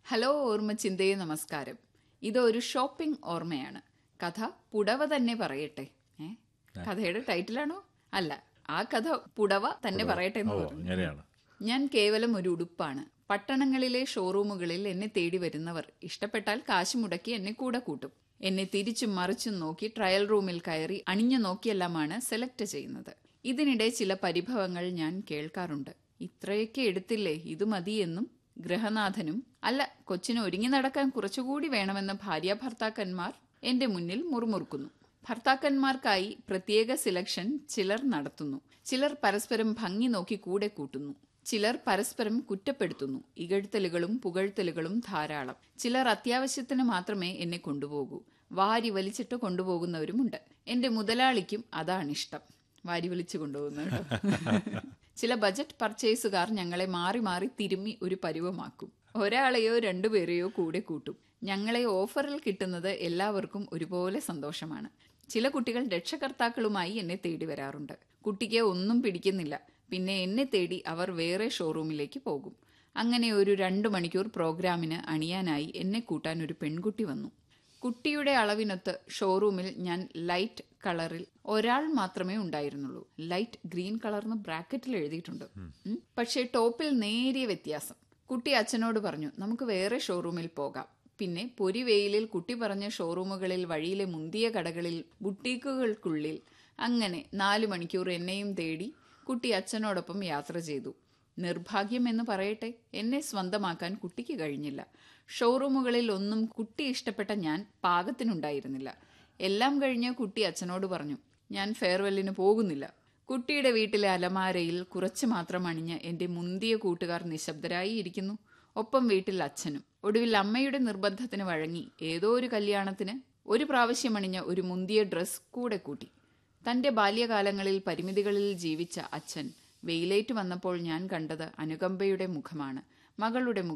Hello ഓർമ്മച്ചിന്തയെ നമസ്കാരം ഇതൊരു shopping ഓർമ്മയാണ് കഥ പുടവ തന്നെ പറയട്ടെ ഏ കഥയുടെ ടൈറ്റിലാണോ അല്ല ആ കഥ പുടവ തന്നെ പറയട്ടെ എന്ന് ഓ പറഞ്ഞു അങ്ങനെയാണ് ഞാൻ കേവലം ഒരു ഉടുപ്പാണ് പട്ടണങ്ങളിലെ ഷോറൂമുകളിൽ എന്നെ തേടി വരുന്നവർ ഇഷ്ടപ്പെട്ടാൽ കാശ് മുടക്കി എന്നെ കൂടെ കൂട്ടും എന്നെ തിരിച്ചും മറിച്ചും നോക്കി ട്രയൽ റൂമിൽ കയറി അണിഞ്ഞു നോക്കിയെല്ലാമാണ് സെലക്ട് ചെയ്യുന്നത് ഇതിനിടെ ചില പരിഭവങ്ങൾ ഞാൻ കേൾക്കാറുണ്ട് ഇത്രയൊക്കെ എടുത്തില്ലേ ഇത് മതിയെന്നും ഗൃഹനാഥനും അല്ല കൊച്ചിന് ഒരുങ്ങി നടക്കാൻ കുറച്ചുകൂടി വേണമെന്ന ഭാര്യ ഭർത്താക്കന്മാർ എന്റെ മുന്നിൽ മുറുമുറുക്കുന്നു ഭർത്താക്കന്മാർക്കായി പ്രത്യേക സിലക്ഷൻ ചിലർ നടത്തുന്നു ചിലർ പരസ്പരം ഭംഗി നോക്കി കൂടെ കൂട്ടുന്നു ചിലർ പരസ്പരം കുറ്റപ്പെടുത്തുന്നു ഇകഴ്ത്തലുകളും പുകഴ്ത്തലുകളും ധാരാളം ചിലർ അത്യാവശ്യത്തിന് മാത്രമേ എന്നെ കൊണ്ടുപോകൂ വാരി വലിച്ചിട്ട് കൊണ്ടുപോകുന്നവരുമുണ്ട് എന്റെ മുതലാളിക്കും അതാണിഷ്ടം വാരി വലിച്ചു കൊണ്ടുപോകുന്നത് കേട്ടോ. ചില ബജറ്റ് പർച്ചേസുകാർ ഞങ്ങളെ മാറി മാറി തിരുമ്മി ഒരു പരുവമാക്കും ഒരാളെയോ രണ്ടുപേരെയോ കൂടെ കൂട്ടും ഞങ്ങളെ ഓഫറിൽ കിട്ടുന്നത് എല്ലാവർക്കും ഒരുപോലെ സന്തോഷമാണ് ചില കുട്ടികൾ രക്ഷകർത്താക്കളുമായി എന്നെ തേടി വരാറുണ്ട് കുട്ടിക്ക് ഒന്നും പിടിക്കുന്നില്ല പിന്നെ എന്നെ തേടി അവർ വേറെ ഷോറൂമിലേക്ക് പോകും അങ്ങനെ ഒരു രണ്ടു മണിക്കൂർ പ്രോഗ്രാമിന് അണിയാനായി എന്നെ കൂട്ടാൻ ഒരു പെൺകുട്ടി വന്നു കുട്ടിയുടെ അളവിനൊത്ത് ഷോറൂമിൽ ഞാൻ ലൈറ്റ് കളറിൽ ഒരാൾ മാത്രമേ ഉണ്ടായിരുന്നുള്ളൂ ലൈറ്റ് ഗ്രീൻ കളർന്ന് ബ്രാക്കറ്റിൽ എഴുതിയിട്ടുണ്ട് ഉം. പക്ഷേ ടോപ്പിൽ നേരിയ വ്യത്യാസം കുട്ടി അച്ഛനോട് പറഞ്ഞു നമുക്ക് വേറെ ഷോറൂമിൽ പോകാം പിന്നെ പൊരിവെയിലിൽ കുട്ടി പറഞ്ഞ ഷോറൂമുകളിൽ വഴിയിലെ മുന്തിയ കടകളിൽ ബുട്ടീക്കുകൾക്കുള്ളിൽ അങ്ങനെ നാലു മണിക്കൂർ എന്നെയും തേടി കുട്ടി അച്ഛനോടൊപ്പം യാത്ര ചെയ്തു നിർഭാഗ്യം എന്ന് പറയട്ടെ എന്നെ സ്വന്തമാക്കാൻ കുട്ടിക്ക് കഴിഞ്ഞില്ല ഷോറൂമുകളിൽ ഒന്നും കുട്ടി ഇഷ്ടപ്പെട്ട ഞാൻ പാകത്തിനുണ്ടായിരുന്നില്ല എല്ലാം കഴിഞ്ഞ് കുട്ടി അച്ഛനോട് പറഞ്ഞു ഞാൻ ഫെയർവെല്ലിന് പോകുന്നില്ല കുട്ടിയുടെ വീട്ടിലെ അലമാരയിൽ കുറച്ച് മാത്രം അണിഞ്ഞ് എന്റെ മുന്തിയ കൂട്ടുകാർ നിശബ്ദരായി ഇരിക്കുന്നു ഒപ്പം വീട്ടിൽ അച്ഛനും ഒടുവിൽ അമ്മയുടെ നിർബന്ധത്തിന് വഴങ്ങി ഏതോ ഒരു കല്യാണത്തിന് ഒരു പ്രാവശ്യം അണിഞ്ഞ ഒരു മുന്തിയ ഡ്രസ് കൂടെ കൂട്ടി തന്റെ ബാല്യകാലങ്ങളിൽ പരിമിതികളിൽ ജീവിച്ച അച്ഛൻ വെയിലേറ്റ് വന്നപ്പോൾ ഞാൻ കണ്ടത് അനുകമ്പയുടെ മുഖമാണ് മകളുടെ മുഖം